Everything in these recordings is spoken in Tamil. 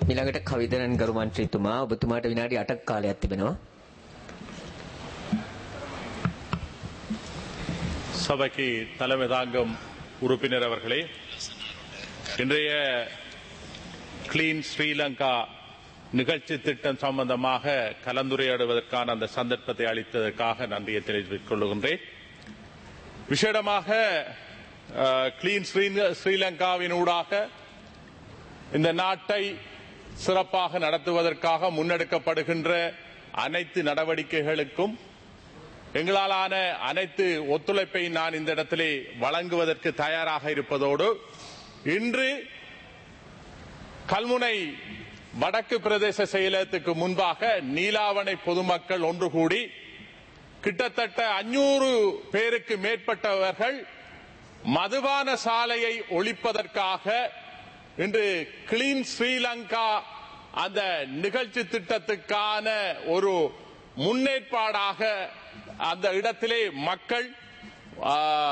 ඊළඟට කවිදනන් ගරු මන්ත්‍රීතුමා ඔබතුමාට විනාඩි 8ක් කාලයක් තිබෙනවා. சபைக்கு தலைமை தாங்கும் உறுப்பினர் அவர்களே இன்றைய கிளீன் ஸ்ரீலங்கா நிகழ்ச்சி திட்டம் சம்பந்தமாக கலந்துரையாடுவதற்கான அந்த சந்தர்ப்பத்தை அளித்ததற்காக நன்றியை தெரிவித்துக் கொள்கின்றேன் விசேடமாக அஹ், கிளீன் ஸ்ரீ- ஸ்ரீலங்காவினூடாக இந்த நாட்டை சிறப்பாக நடத்துவதற்காக முன்னெடுக்கப்படுகின்ற அனைத்து நடவடிக்கைகளுக்கும் எங்களாலான அனைத்து ஒத்துழைப்பை நான் இந்த இடத்திலே வழங்குவதற்கு தயாராக இருப்பதோடு இன்று கல்முனை வடக்கு பிரதேச செயலகத்துக்கு முன்பாக நீலாவணை பொதுமக்கள் ஒன்று கூடி கிட்டத்தட்ட அஞ்சூறு பேருக்கு மேற்பட்டவர்கள் மதுபான சாலையை ஒழிப்பதற்காக இன்று கிளீன் ஸ்ரீலங்கா அந்த நிகழ்ச்சி திட்டத்துக்கான ஒரு முன்னேற்பாடாக அந்த இடத்திலே மக்கள் ஆ,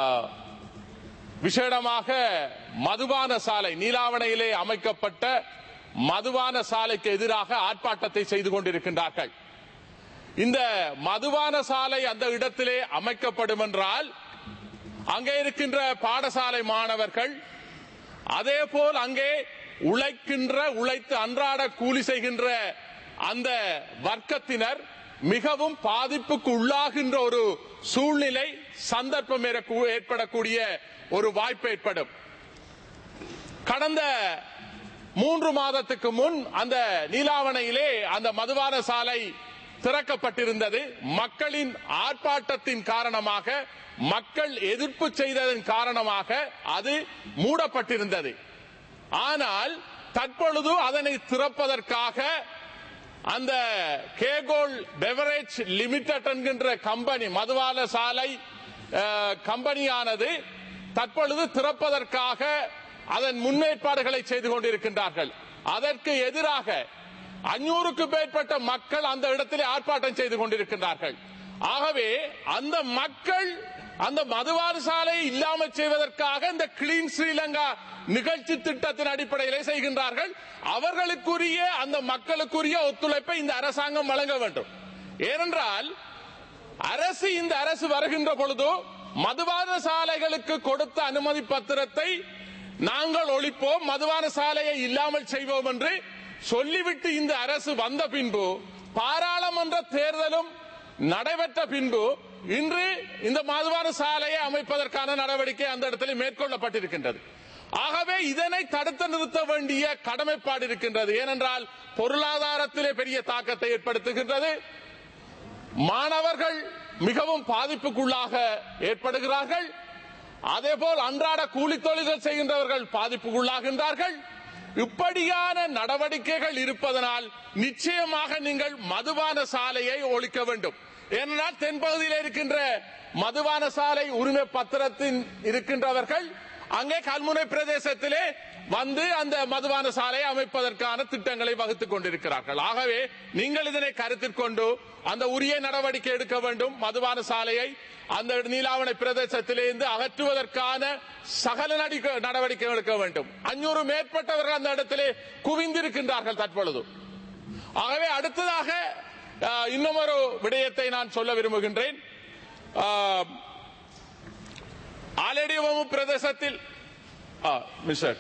விசேடமாக மதுபான சாலை நீலாவணையிலே அமைக்கப்பட்ட மதுபான சாலைக்கு எதிராக ஆர்ப்பாட்டத்தை செய்து கொண்டிருக்கின்றார்கள் இந்த மதுபான சாலை அந்த இடத்திலே அமைக்கப்படும் என்றால் அங்கே இருக்கின்ற பாடசாலை மாணவர்கள் அதே போல் அங்கே உழைக்கின்ற உழைத்து அன்றாட கூலி செய்கின்ற அந்த வர்க்கத்தினர் மிகவும் பாதிப்புக்கு உள்ளாகின்ற ஒரு சூழ்நிலை சந்தர்ப்பம் ஏறக்கூ- ஏற்படக்கூடிய ஒரு வாய்ப்பு ஏற்படும் கடந்த மூன்று மாதத்துக்கு முன் அந்த நீலாவணையிலே அந்த மதுபான சாலை திறக்கப்பட்டிருந்தது மக்களின் ஆர்ப்பாட்டத்தின் காரணமாக மக்கள் எதிர்ப்பு செய்ததன் காரணமாக அது மூடப்பட்டிருந்தது ஆனால் தற்பொழுது அதனை திறப்பதற்காக அந்த கேகோல் பெவரேஜ் லிமிடெட் என்கின்ற கம்பெனி மதுபான சாலை அஹ், கம்பெனியானது தற்பொழுது திறப்பதற்காக அதன் முன்னேற்பாடுகளை செய்து கொண்டிருக்கின்றார்கள் அதற்கு எதிராக அஞ்சூறுக்கு மேற்பட்ட மக்கள் அந்த இடத்திலே ஆர்ப்பாட்டம் செய்து கொண்டிருக்கின்றார்கள் ஆகவே அந்த மக்கள் அந்த மதுபான சாலையை இல்லாமல் செய்வதற்காக இந்த கிளீன் ஸ்ரீலங்கா நிகழ்ச்சி திட்டத்தின் அடிப்படையிலே செய்கின்றார்கள் அவர்களுக்குரிய அந்த மக்களுக்குரிய ஒத்துழைப்பை இந்த அரசாங்கம் வழங்க வேண்டும் ஏனென்றால் அரசு இந்த அரசு வருகின்ற பொழுது மதுபான சாலைகளுக்கு கொடுத்த அனுமதி பத்திரத்தை நாங்கள் ஒழிப்போம் மதுபான சாலையை இல்லாமல் செய்வோம் என்று சொல்லிவிட்டு இந்த அரசு வந்த பின்பு பாராளுமன்ற தேர்தலும் நடைபெற்ற பின்பு இன்று இந்த மதுபான சாலையை அமைப்பதற்கான நடவடிக்கை அந்த இடத்தில் மேற்கொள்ளப்பட்டிருக்கின்றது ஆகவே இதனை தடுத்து நிறுத்த வேண்டிய கடமைப்பாடு இருக்கின்றது ஏனென்றால் பொருளாதாரத்திலே பெரிய தாக்கத்தை ஏற்படுத்துகின்றது மாணவர்கள் மிகவும் பாதிப்புக்குள்ளாக ஏற்படுகிறார்கள் அதேபோல் அன்றாட கூலி தொழில்கள் செய்கின்றவர்கள் பாதிப்புக்குள்ளாகின்றார்கள் இப்படியான நடவடிக்கைகள் இருப்பதனால் நிச்சயமாக நீங்கள் மதுபான சாலையை ஒழிக்க வேண்டும் ஏனென்றால் தென்பகுதியில் இருக்கின்ற மதுபான சாலை உரிமை பத்திரத்தின் இருக்கின்றவர்கள் அங்கே கல்முனை பிரதேசத்திலே வந்து அந்த மதுபான சாலையை அமைப்பதற்கான திட்டங்களை வகுத்துக் கொண்டிருக்கிறார்கள் ஆகவே நீங்கள் இதனை கருத்தில் கொண்டு அந்த உரிய நடவடிக்கை எடுக்க வேண்டும் மதுபான சாலையை அந்த நீலாவணை பிரதேசத்திலிருந்து அகற்றுவதற்கான சகல நடிக்க- நடவடிக்கை எடுக்க வேண்டும் அஞ்சூறு மேற்பட்டவர்கள் அந்த இடத்திலே குவிந்திருக்கின்றார்கள் தற்பொழுது ஆகவே அடுத்ததாக அஹ், இன்னும் ஒரு விடயத்தை நான் சொல்ல விரும்புகின்றேன் அஹ், ஆலடிவமு பிரதேசத்தில் அஹ், மிஸ்டர்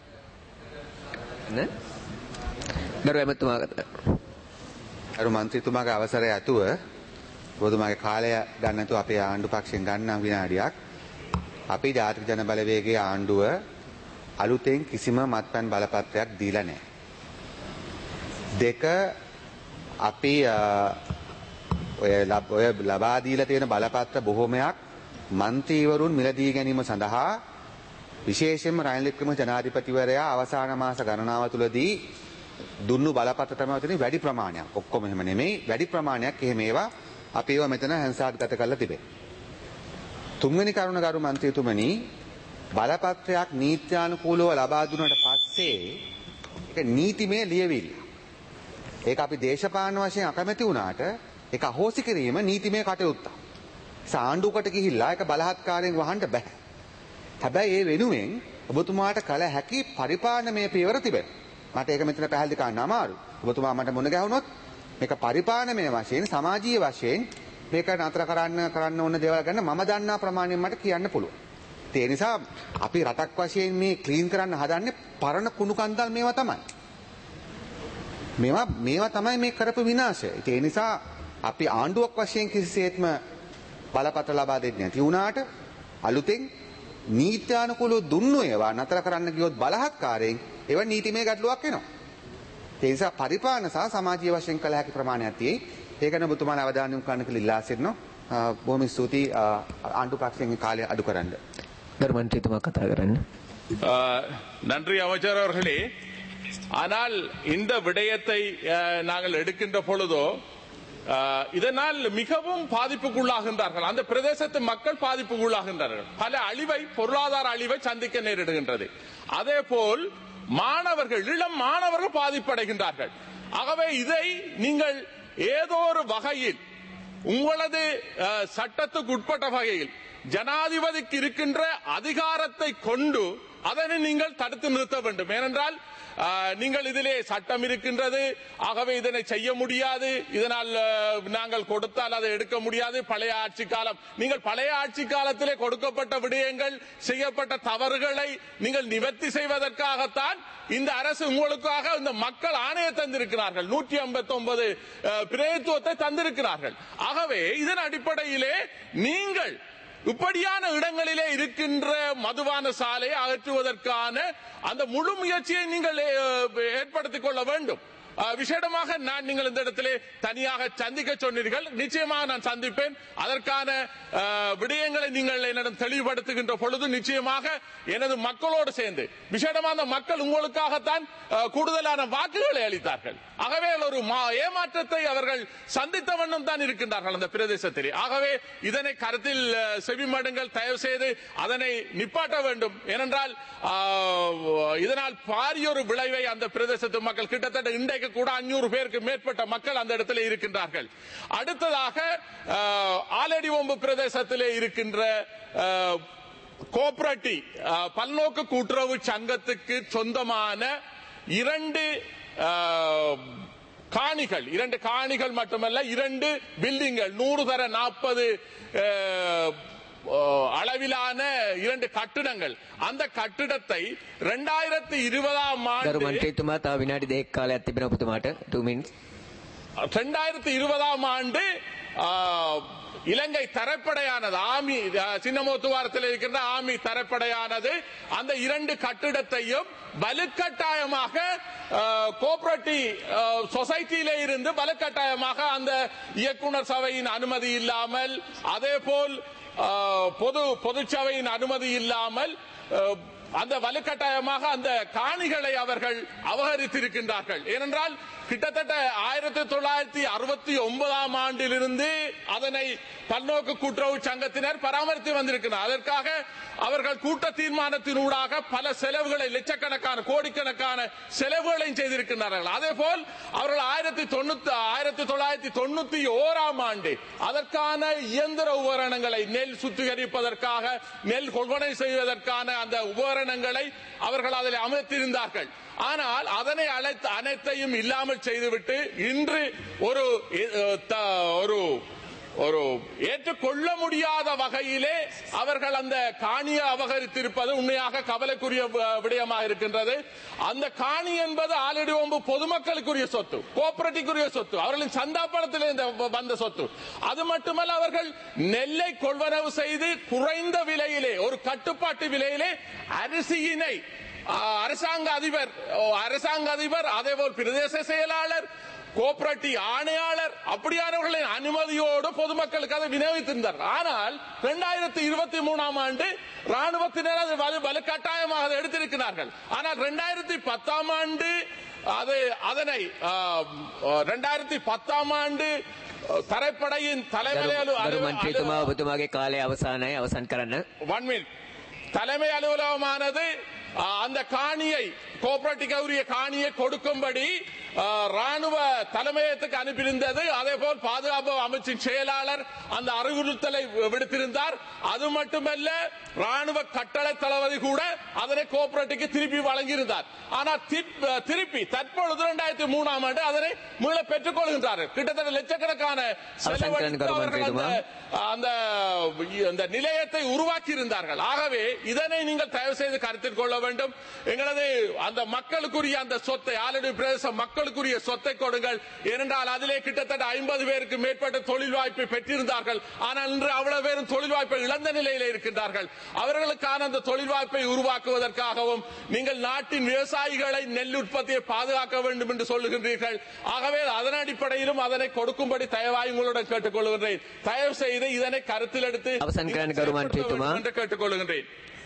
න? ගරු ඇමතුමාගත. අරු මන්ත්‍රීතුමාගේ අවසරය ඇතුව බොදුමගේ කාලය ගන්නතු අපේ ආණ්ඩු පක්ෂෙන් ගන්නම් විනාඩියක් අපි ජාතික ජන බලවේගේ ආණ්ඩුව අලුතෙන් කිසිම මත්පැන් බලපත්‍රයක් දීලා නැහැ. දෙක අපි අ, ඔය ලබ- ඔය ලබා දීලා තියෙන බලපත්‍ර බොහෝමයක් මන්ත්‍රීවරුන් මිලදී ගැනීම සඳහා විශේෂයෙන්ම රනිල් වික්‍රම ජනාධිපතිවරයා අවසාන මාස ගණනාව තුලදී දුන්නු බලපත්‍ර තමයි තියෙන්නේ වැඩි ප්‍රමාණයක්. ඔක්කොම එහෙම නෙමෙයි වැඩි ප්‍රමාණයක් එහෙම ඒවා අපි ඒවා මෙතන හැන්සාත්ගත කරලා තිබේ. තුන්වෙනි කරුණ ගරු මන්ත්‍රීතුමනි බලපත්‍රයක් නීත්‍යානුකූලව ලබා දුන්නට පස්සේ ඒක නීතිමය ලියවිල්ල. ඒක අපි දේශපාලන වශයෙන් අකමැති වුණාට ඒක අහෝසි කිරීම නීතිමය කටයුත්තක්. සාණ්ඩුවකට ගිහිල්ලා ඒක බලහත්කාරයෙන් වහන්න බෑ. හැබැයි ඒ වෙනුවෙන් ඔබතුමාට කල හැකි පරිපාලනමය පියවර තිබෙනවා. මට ඒක මෙතන පැහැදිලි කරන්න අමාරු. ඔබතුමා මට මුණ ගැහුනොත් මේක පරිපාලනමය වශයෙන් සමාජීය වශයෙන් මේක නතර කරන්න කරන්න ඕන දේවල් ගැන මම දන්නා ප්‍රමාණයෙන් මට කියන්න පුළුවන්. ඒ නිසා අපි රටක් වශයෙන් මේ ක්ලීන් කරන්න හදන්නේ පරණ කුණු කන්දල් මේවා තමයි. මේවා මේවා තමයි මේ කරපු විනාශය. ඉතින් ඒ නිසා අපි ආණ්ඩුවක් වශයෙන් කිසිසේත්ම බලපත්‍ර ලබා දෙන්නේ නැති වුණාට අලුතෙන් නීත්‍යානුකූලව දුන්නු ඒවා නතර කරන්න ගියොත් බලහත්කාරයෙන් ඒවා නීතිමය ගැටලුවක් වෙනවා. ඒ නිසා පරිපාලන සහ සමාජීය වශයෙන් කළ හැකි ප්‍රමාණයක් තියෙයි. ඒක ගැන ඔබතුමාලා අවධානය යොමු කරන්න කියලා ඉල්ලා සිටිනවා. අ, බොහොම ස්තුතියි අ, ආණ්ඩු පක්ෂයෙන් කාලය අඩු කරන්න. ගරු මන්ත්‍රීතුමා කතා කරන්න. ஆஹ், நன்றி அமைச்சர் அவர்களே ஆனால் இந்த விடயத்தை ஆஹ், நாங்கள் எடுக்கின்ற பொழுதோ ஆஹ், இதனால் மிகவும் பாதிப்புக்குள்ளாகின்றார்கள் அந்த பிரதேசத்து மக்கள் பாதிப்புக்குள்ளாகின்றார்கள் பல அழிவை பொருளாதார அழிவை சந்திக்க நேரிடுகின்றது அதே போல் மாணவர்கள் இளம் மாணவர்கள் பாதிப்படைகின்றார்கள் ஆகவே இதை நீங்கள் ஏதோ ஒரு வகையில் உங்களது அஹ், சட்டத்துக்கு உட்பட்ட வகையில் ஜனாதிபதிக்கு இருக்கின்ற அதிகாரத்தை கொண்டு அதனை நீங்கள் தடுத்து நிறுத்த வேண்டும் ஏனென்றால் அஹ், நீங்கள் இதிலே சட்டம் இருக்கின்றது ஆகவே இதனை செய்ய முடியாது இதனால் அஹ், நாங்கள் கொடுத்தால் அதை எடுக்க முடியாது பழைய ஆட்சி காலம் நீங்கள் பழைய ஆட்சி காலத்திலே கொடுக்கப்பட்ட விடயங்கள் செய்யப்பட்ட தவறுகளை நீங்கள் நிவர்த்தி செய்வதற்காகத்தான் இந்த அரசு உங்களுக்காக இந்த மக்கள் ஆணையை தந்திருக்கிறார்கள் நூற்றி ஐம்பத்தி ஒன்பது பிரதித்துவத்தை தந்திருக்கிறார்கள் ஆகவே இதன் அடிப்படையிலே நீங்கள் இப்படியான இடங்களிலே இருக்கின்ற மதுபான சாலையை அகற்றுவதற்கான அந்த முழு முயற்சியை நீங்கள் அஹ், ஏற்படுத்திக் கொள்ள வேண்டும் அஹ், விசேடமாக நான் நீங்கள் இந்த இடத்திலே தனியாக சந்திக்க சொன்னீர்கள் நிச்சயமாக நான் சந்திப்பேன் அதற்கான அஹ், விடயங்களை நீங்கள் என்னிடம் தெளிவுபடுத்துகின்ற பொழுது நிச்சயமாக எனது மக்களோடு சேர்ந்து விசேடமாக அந்த மக்கள் உங்களுக்காகத்தான் அஹ், கூடுதலான வாக்குகளை அளித்தார்கள் ஆகவே ஒரு மா- ஏமாற்றத்தை அவர்கள் சந்தித்த வண்ணம் தான் இருக்கின்றார்கள் அந்த பிரதேசத்திலே ஆகவே இதனை கருத்தில் அஹ், செவிமடுங்கள் தயவு செய்து அதனை நிப்பாட்ட வேண்டும் ஏனென்றால் ஆஹ், இதனால் பாரிய ஒரு விளைவை அந்த பிரதேசத்து மக்கள் கிட்டத்தட்ட இன்றைக்கு கூட அஞ்சூறு பேருக்கு மேற்பட்ட மக்கள் அந்த இடத்துல இருக்கின்றார்கள் அடுத்ததாக ஆஹ், ஆலடி ஒம்பு பிரதேசத்திலே இருக்கின்ற ஆஹ், கோப்ரட்டி ஆஹ், பல்நோக்கு கூட்டுறவு சங்கத்துக்கு சொந்தமான இரண்டு ஆஹ், காணிகள் இரண்டு காணிகள் மட்டுமல்ல இரண்டு பில்டிங்கள் நூறு தர நாற்பது அளவிலான இரண்டு கட்டிடங்கள் அந்த கட்டிடத்தை இரண்டாயிரத்தி இருபதாம் ගරු ஆண்டு මන්ත්‍රීතුමා තව විනාඩි දෙකක් කාලයක් තිබෙන ඔබතුමාට 2 minutes. ரெண்டாயிரத்தி இருபதாம் ஆண்டு ஆ, இலங்கை தரப்படையானது ஆமி ஆ, சின்னமோத்துவாரத்தில் இருக்கின்ற ஆமி தரப்படையானது அந்த இரண்டு கட்டிடத்தையும் வலுக்கட்டாயமாக கோஆபரேட்டிவ் சொசைட்டியிலே இருந்து வலுக்கட்டாயமாக அந்த இயக்குனர் சபையின் அனுமதி இல்லாமல் அதே போல் ஆ, பொது பொதுச்சபையின் அனுமதி இல்லாமல் ஆ, அந்த வலுக்கட்டாயமாக அந்த காணிகளை அவர்கள் அபகரித்திருக்கின்றார்கள் ஏனென்றால் கிட்டத்தட்ட ஆயிரத்தி தொள்ளாயிரத்தி அறுபத்தி ஒன்பதாம் ஆண்டிலிருந்து அதனை பல்நோக்கு கூட்டுறவு சங்கத்தினர் பராமரித்து வந்திருக்கிறார் அதற்காக அவர்கள் கூட்ட தீர்மானத்தினூடாக பல செலவுகளை லட்சக்கணக்கான கோடிக்கணக்கான செலவுகளையும் செய்திருக்கிறார்கள் அதே போல் அவர்கள் ஆயிரத்தி தொண்ணூத்தி ஆயிரத்தி தொள்ளாயிரத்தி தொண்ணூத்தி ஓராம் ஆண்டு அதற்கான இயந்திர உபகரணங்களை நெல் சுத்திகரிப்பதற்காக நெல் கொள்வனை செய்வதற்கான அந்த உபகரணங்களை அவர்கள் அதில் அமைத்திருந்தார்கள் ஆனால் அதனை அழைத்து அனைத்தையும் இல்லாமல் செய்துவிட்டு இன்று ஒரு அஹ், த- ஒரு ஒரு ஏற்றுக்கொள்ள முடியாத வகையிலே அவர்கள் அந்த காணியை அபகரித்திருப்பது உண்மையாக கவலைக்குரிய வ- விடயமாக இருக்கின்றது அந்த காணி என்பது ஆல்ரெடி ஒன்பது பொதுமக்களுக்குரிய சொத்து கோஆபரேட்டிவ்க்குரிய சொத்து அவர்களின் சந்தா பணத்திலிருந்து வ- வந்த சொத்து அது மட்டுமல்ல அவர்கள் நெல்லை கொள்வனவு செய்து குறைந்த விலையிலே ஒரு கட்டுப்பாட்டு விலையிலே அரிசியினை ஆ, அரசாங்க அதிபர் ஓ, அரசாங்க அதிபர் அதேபோல் பிரதேச செயலாளர் கோஆபரேட்டிவ் ஆணையாளர் அப்படியானவர்களின் அனுமதியோடு பொதுமக்களுக்கு அதை விநியோகித்திருந்தார் ஆனால் இரண்டாயிரத்தி இருபத்தி மூணாம் ஆண்டு ராணுவத்தினர் அது வலு வலுக்கட்டாயமாக அதை எடுத்திருக்கிறார்கள் ஆனால் இரண்டாயிரத்தி பத்தாம் ஆண்டு அது அதனை இரண்டாயிரத்தி பத்தாம் ஆண்டு ஆ, தரைப்படையின் தலைமை ගරු அலு- ගරු அலு- මන්ත්‍රීතුමා ඔබතුමාගේ කාලය අවසానයි අවසන් කරන්න. ஒன் மினிட் தலைமை அலுவலகமானது ஆ, அந்த காணியை கோஆபரேட்டிவ் உரிய காணியை கொடுக்கும்படி அஹ், ராணுவ தலைமையகத்துக்கு அனுப்பியிருந்தது அதே போல் பாதுகாப்பு அமைச்சின் செயலாளர் அந்த அறிவுறுத்தலை விடுத்திருந்தார் அது மட்டுமல்ல ராணுவ கட்டளை தளபதி கூட அதனை கோஆபரேட்டுக்கு திருப்பி வழங்கியிருந்தார் ஆனால் திப்- திருப்பி தற்பொழுது இரண்டாயிரத்தி மூணாம் ஆண்டு அதனை மீள பெற்றுக் கொள்கின்றார்கள் கிட்டத்தட்ட லட்சக்கணக்கான செலவழித்து கருமன் அவர்கள் செய்துமா? அந்த அந்த அந்த நிலையத்தை உருவாக்கி இருந்தார்கள் ஆகவே இதனை நீங்கள் தயவு செய்து கருத்தில் கொள்ள வேண்டும் எங்களது அந்த மக்களுக்குரிய அந்த சொத்தை ஆலடி பிரதேச மக்களுக்குரிய சொத்தை கொடுங்கள் ஏனென்றால் அதிலே கிட்டத்தட்ட ஐம்பது பேருக்கு மேற்பட்ட தொழில் வாய்ப்பை பெற்றிருந்தார்கள் ஆனால் இன்று அவ்வளவு பேரும் தொழில் வாய்ப்பை இழந்த நிலையில இருக்கின்றார்கள் அவர்களுக்கான அந்த தொழில் வாய்ப்பை உருவாக்குவதற்காகவும் நீங்கள் நாட்டின் விவசாயிகளை நெல் உற்பத்தியை பாதுகாக்க வேண்டும் என்று சொல்லுகின்றீர்கள் ஆகவே அதன் அடிப்படையிலும் அதனை கொடுக்கும்படி தயவாய் உங்களுடன் கேட்டுக்கொள்கின்றேன் தயவு செய்து இதனை கருத்தில் எடுத்து அவசான் கிரண் கருமான் செயல்படுத்த வேண்டும் சீத்துமா. என்று கேட்டுக்கொள்கின்றேன்